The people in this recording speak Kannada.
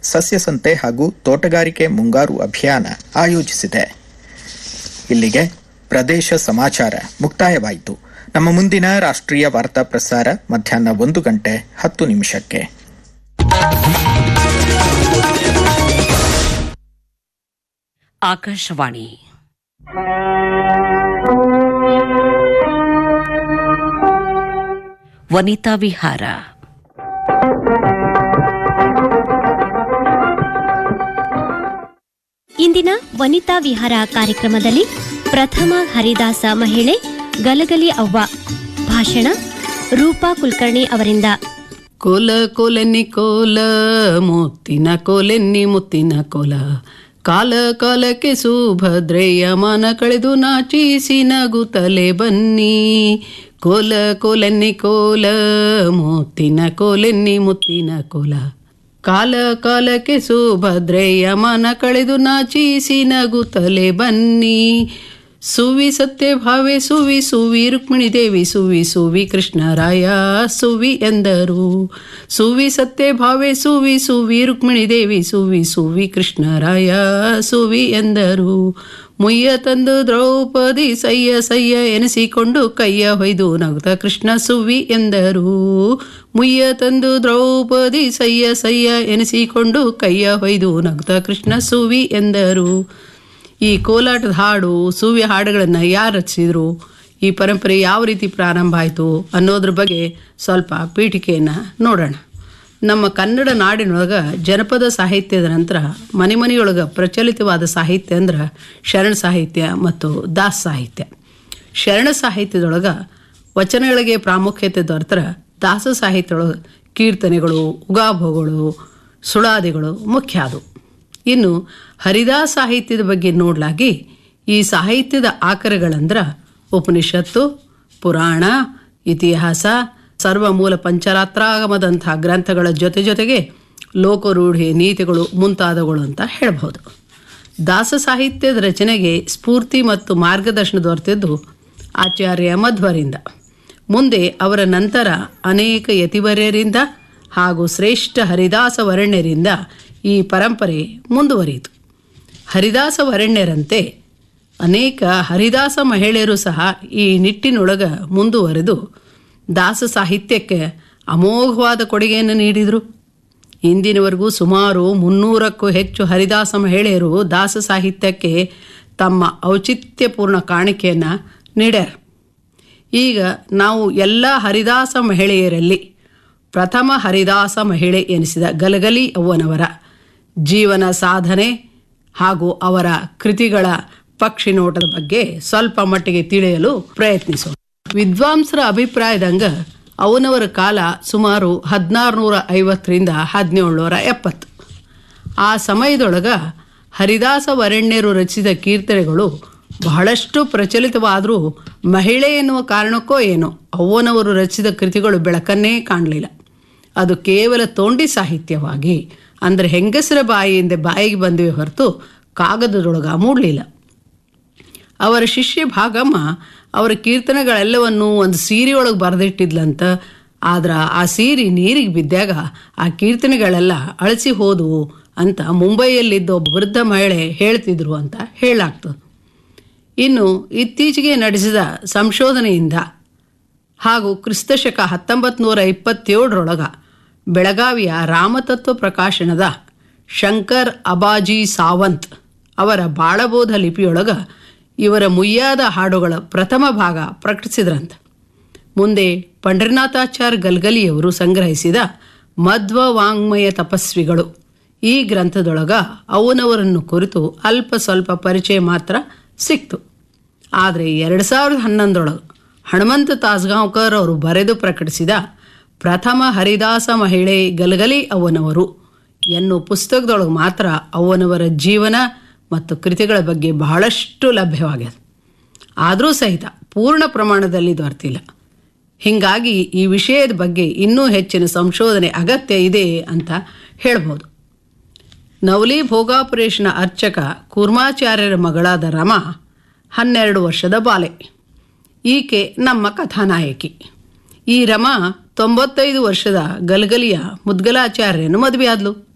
ಸಸ್ಯ ಸಂತೆ ಹಾಗೂ ತೋಟಗಾರಿಕೆ ಮುಂಗಾರು ಅಭಿಯಾನ ಆಯೋಜಿಸಿದೆ ಇಲ್ಲಿಗೆ ಪ್ರದೇಶ ಸಮಾಚಾರ ಮುಕ್ತಾಯವಾಯಿತು ನಮ್ಮ ಮುಂದಿನ ರಾಷ್ಟ್ರೀಯ ವಾರ್ತಾ ಪ್ರಸಾರ ಮಧ್ಯಾಹ್ನ ಒಂದು ಗಂಟೆ ಹತ್ತು ನಿಮಿಷಕ್ಕೆ ಆಕಾಶವಾಣಿ ವನಿತಾ ವಿಹಾರ ಇಂದಿನ ವನಿತಾ ವಿಹಾರ ಕಾರ್ಯಕ್ರಮದಲ್ಲಿ ಪ್ರಥಮ ಹರಿದಾಸ ಮಹಿಳೆ ಗಲಗಲಿ ಅವ್ವ ಭಾಷಣ ರೂಪಾ ಕುಲಕರ್ಣಿ ಅವರಿಂದ ಕೋಲ ಕೋಲೆನ್ನಿ ಕೋಲ ಮುತ್ತಿನ ಕೋಲೆನ್ನಿ ಮುತ್ತಿನ ಕೋಲ ಕಾಲ ಕಾಲಕ್ಕೆ ಸುಭದ್ರೆಯ ಮನ ಕಳೆದು ನಾಚಿಸಿ ನಗುತ್ತಲೆ ಬನ್ನಿ ಕೋಲ ಕೋಲೆನ್ನಿ ಕೋಲ ಮುತ್ತಿನ ಕೋಲೆನ್ನಿ ಮುತ್ತಿನ ಕೋಲ ಕಾಲ ಕಾಲಕ್ಕೆ ಸುಭದ್ರೆಯ ಮನ ಕಳೆದು ನಾಚಿಸಿ ನಗುತ್ತಲೆ ಬನ್ನಿ ಸುವಿ ಸತ್ಯ ಭಾವೆ ಸುವಿ ಸುವಿ ರುಕ್ಮಿಣಿ ದೇವಿ ಸುವಿ ಸುವಿ ಕೃಷ್ಣರಾಯ ಸುವಿ ಎಂದರು ಸುವಿ ಸತ್ಯ ಭಾವೆ ಸುವಿ ಸುವಿ ರುಕ್ಮಿಣಿ ದೇವಿ ಸುವಿ ಸುವಿ ಕೃಷ್ಣರಾಯ ಸುವಿ ಎಂದರು ಮುಯ್ಯ ತಂದು ದ್ರೌಪದಿ ಸಯ್ಯ ಸಯ್ಯ ಎನಿಸಿಕೊಂಡು ಕೈಯ ಹೊಯ್ದು ನಗುತ್ತ ಕೃಷ್ಣ ಸುವಿ ಎಂದರು ಮುಯ್ಯ ತಂದು ದ್ರೌಪದಿ ಸಯ್ಯ ಸಯ್ಯ ಎನಿಸಿಕೊಂಡು ಕೈಯ ಹೊಯ್ದು ನಗುತ್ತ ಕೃಷ್ಣ ಸುವಿ ಎಂದರು ಈ ಕೋಲಾಟದ ಹಾಡು ಸೂವ್ಯ ಹಾಡುಗಳನ್ನು ಯಾರು ರಚಿಸಿದ್ರು ಈ ಪರಂಪರೆ ಯಾವ ರೀತಿ ಪ್ರಾರಂಭ ಆಯಿತು ಅನ್ನೋದ್ರ ಬಗ್ಗೆ ಸ್ವಲ್ಪ ಪೀಠಿಕೆಯನ್ನು ನೋಡೋಣ ನಮ್ಮ ಕನ್ನಡ ನಾಡಿನೊಳಗೆ ಜನಪದ ಸಾಹಿತ್ಯದ ನಂತರ ಮನೆ ಮನೆಯೊಳಗೆ ಪ್ರಚಲಿತವಾದ ಸಾಹಿತ್ಯ ಅಂದ್ರೆ ಶರಣ ಸಾಹಿತ್ಯ ಮತ್ತು ದಾಸ ಸಾಹಿತ್ಯ ಶರಣ ಸಾಹಿತ್ಯದೊಳಗೆ ವಚನಗಳಿಗೆ ಪ್ರಾಮುಖ್ಯತೆ ದೊರೆತರ ದಾಸ ಸಾಹಿತ್ಯದೊಳಗೆ ಕೀರ್ತನೆಗಳು ಉಗಾಭೋಗಳು ಸುಳಾದಿಗಳು ಮುಖ್ಯ ಅದು ಇನ್ನು ಹರಿದಾಸ ಸಾಹಿತ್ಯದ ಬಗ್ಗೆ ನೋಡ್ಲಾಗಿ ಈ ಸಾಹಿತ್ಯದ ಆಕರಗಳಂದ್ರ ಉಪನಿಷತ್ತು ಪುರಾಣ ಇತಿಹಾಸ ಸರ್ವಮೂಲ ಪಂಚರಾತ್ರಾಗಮದಂಥ ಗ್ರಂಥಗಳ ಜೊತೆ ಜೊತೆಗೆ ಲೋಕರೂಢಿ ನೀತಿಗಳು ಮುಂತಾದವುಗಳು ಅಂತ ಹೇಳ್ಬೋದು ದಾಸ ಸಾಹಿತ್ಯದ ರಚನೆಗೆ ಸ್ಫೂರ್ತಿ ಮತ್ತು ಮಾರ್ಗದರ್ಶನ ದೊರೆತಿದ್ದು ಆಚಾರ್ಯ ಮಧ್ವರಿಂದ ಮುಂದೆ ಅವರ ನಂತರ ಅನೇಕ ಯತಿವರ್ಯರಿಂದ ಹಾಗೂ ಶ್ರೇಷ್ಠ ಹರಿದಾಸ ವರಣ್ಯರಿಂದ ಈ ಪರಂಪರೆ ಮುಂದುವರಿಯಿತು ಹರಿದಾಸ ವರಣ್ಯರಂತೆ ಅನೇಕ ಹರಿದಾಸ ಮಹಿಳೆಯರು ಸಹ ಈ ನಿಟ್ಟಿನೊಳಗ ಮುಂದುವರೆದು ದಾಸ ಸಾಹಿತ್ಯಕ್ಕೆ ಅಮೋಘವಾದ ಕೊಡುಗೆಯನ್ನು ನೀಡಿದರು ಇಂದಿನವರೆಗೂ ಸುಮಾರು ಮುನ್ನೂರಕ್ಕೂ ಹೆಚ್ಚು ಹರಿದಾಸ ಮಹಿಳೆಯರು ದಾಸ ಸಾಹಿತ್ಯಕ್ಕೆ ತಮ್ಮ ಔಚಿತ್ಯಪೂರ್ಣ ಕಾಣಿಕೆಯನ್ನು ನೀಡ್ಯಾರ ಈಗ ನಾವು ಎಲ್ಲ ಹರಿದಾಸ ಮಹಿಳೆಯರಲ್ಲಿ ಪ್ರಥಮ ಹರಿದಾಸ ಮಹಿಳೆ ಎನಿಸಿದ ಗಲಗಲಿ ಅವ್ವನವರ ಜೀವನ ಸಾಧನೆ ಹಾಗೂ ಅವರ ಕೃತಿಗಳ ಪಕ್ಷಿ ನೋಟದ ಬಗ್ಗೆ ಸ್ವಲ್ಪ ಮಟ್ಟಿಗೆ ತಿಳಿಯಲು ಪ್ರಯತ್ನಿಸೋಣ ವಿದ್ವಾಂಸರ ಅಭಿಪ್ರಾಯದಂಗ ಅವನವರ ಕಾಲ ಸುಮಾರು ಹದಿನಾರುನೂರ ಐವತ್ತರಿಂದ ಹದಿನೇಳುನೂರ ಎಪ್ಪತ್ತು ಆ ಸಮಯದೊಳಗ ಹರಿದಾಸ ವರಣ್ಯರು ರಚಿಸಿದ ಕೀರ್ತನೆಗಳು ಬಹಳಷ್ಟು ಪ್ರಚಲಿತವಾದರೂ ಮಹಿಳೆ ಎನ್ನುವ ಕಾರಣಕ್ಕೋ ಏನೋ ಅವ್ವನವರು ರಚಿಸಿದ ಕೃತಿಗಳು ಬೆಳಕನ್ನೇ ಕಾಣಲಿಲ್ಲ ಅದು ಕೇವಲ ತೋಂಡಿ ಸಾಹಿತ್ಯವಾಗಿ ಅಂದರೆ ಹೆಂಗಸರ ಬಾಯಿಯಿಂದ ಬಾಯಿಗೆ ಬಂದಿವೆ ಹೊರತು ಕಾಗದದೊಳಗ ಮೂಡಲಿಲ್ಲ ಅವರ ಶಿಷ್ಯ ಭಾಗಮ್ಮ ಅವರ ಕೀರ್ತನೆಗಳೆಲ್ಲವನ್ನು ಒಂದು ಸೀರೆಯೊಳಗೆ ಬರೆದಿಟ್ಟಿದ್ಲಂತ ಆದ್ರೆ ಆ ಸೀರೆ ನೀರಿಗೆ ಬಿದ್ದಾಗ ಆ ಕೀರ್ತನೆಗಳೆಲ್ಲ ಅಳಿಸಿ ಹೋದವು ಅಂತ ಮುಂಬೈಯಲ್ಲಿದ್ದ ಒಬ್ಬ ವೃದ್ಧ ಮಹಿಳೆ ಹೇಳ್ತಿದ್ರು ಅಂತ ಹೇಳಾಗ್ತದೆ ಇನ್ನು ಇತ್ತೀಚೆಗೆ ನಡೆಸಿದ ಸಂಶೋಧನೆಯಿಂದ ಹಾಗೂ ಕ್ರಿಸ್ತಶಕ ಹತ್ತೊಂಬತ್ತು ನೂರ ಇಪ್ಪತ್ತೇಳರೊಳಗ ಬೆಳಗಾವಿಯ ರಾಮತತ್ವ ಪ್ರಕಾಶನದ ಶಂಕರ್ ಅಬಾಜಿ ಸಾವಂತ್ ಅವರ ಬಾಳಬೋಧ ಲಿಪಿಯೊಳಗ ಇವರ ಮುಯ್ಯಾದ ಹಾಡುಗಳ ಪ್ರಥಮ ಭಾಗ ಪ್ರಕಟಿಸಿದ್ರಂತ ಮುಂದೆ ಪಂಡರಿನಾಥಾಚಾರ್ ಗಲ್ಗಲಿಯವರು ಸಂಗ್ರಹಿಸಿದ ಮಧ್ವ ವಾಂಗ್ಮಯ ತಪಸ್ವಿಗಳು ಈ ಗ್ರಂಥದೊಳಗ ಅವನವರನ್ನು ಕುರಿತು ಅಲ್ಪ ಸ್ವಲ್ಪ ಪರಿಚಯ ಮಾತ್ರ ಸಿಕ್ತು ಆದರೆ ಎರಡು ಸಾವಿರದ ಹನ್ನೊಂದರೊಳಗೆ ಹನುಮಂತ ತಾಸ್ಗಾಂವ್ಕರ್ ಅವರು ಬರೆದು ಪ್ರಕಟಿಸಿದ ಪ್ರಥಮ ಹರಿದಾಸ ಮಹಿಳೆ ಗಲಗಲಿ ಅವನವರು ಎನ್ನುವ ಪುಸ್ತಕದೊಳಗೆ ಮಾತ್ರ ಅವನವರ ಜೀವನ ಮತ್ತು ಕೃತಿಗಳ ಬಗ್ಗೆ ಬಹಳಷ್ಟು ಲಭ್ಯವಾಗ್ಯದ ಆದರೂ ಸಹಿತ ಪೂರ್ಣ ಪ್ರಮಾಣದಲ್ಲಿ ದೊರೆತಿಲ್ಲ ಹೀಗಾಗಿ ಈ ವಿಷಯದ ಬಗ್ಗೆ ಇನ್ನೂ ಹೆಚ್ಚಿನ ಸಂಶೋಧನೆ ಅಗತ್ಯ ಇದೆ ಅಂತ ಹೇಳ್ಬೋದು ನವಲಿ ಭೋಗಾಪುರೇಶನ ಅರ್ಚಕ ಕೂರ್ಮಾಚಾರ್ಯರ ಮಗಳಾದ ರಮಾ ಹನ್ನೆರಡು ವರ್ಷದ ಬಾಲೆ ಈಕೆ ನಮ್ಮ ಕಥಾನಾಯಕಿ ಈ ರಮಾ ತೊಂಬತ್ತೈದು ವರ್ಷದ ಗಲಗಲಿಯ ಮುದ್ಗಲಾಚಾರ್ಯನು ಮದುವೆಯಾದ್ಲು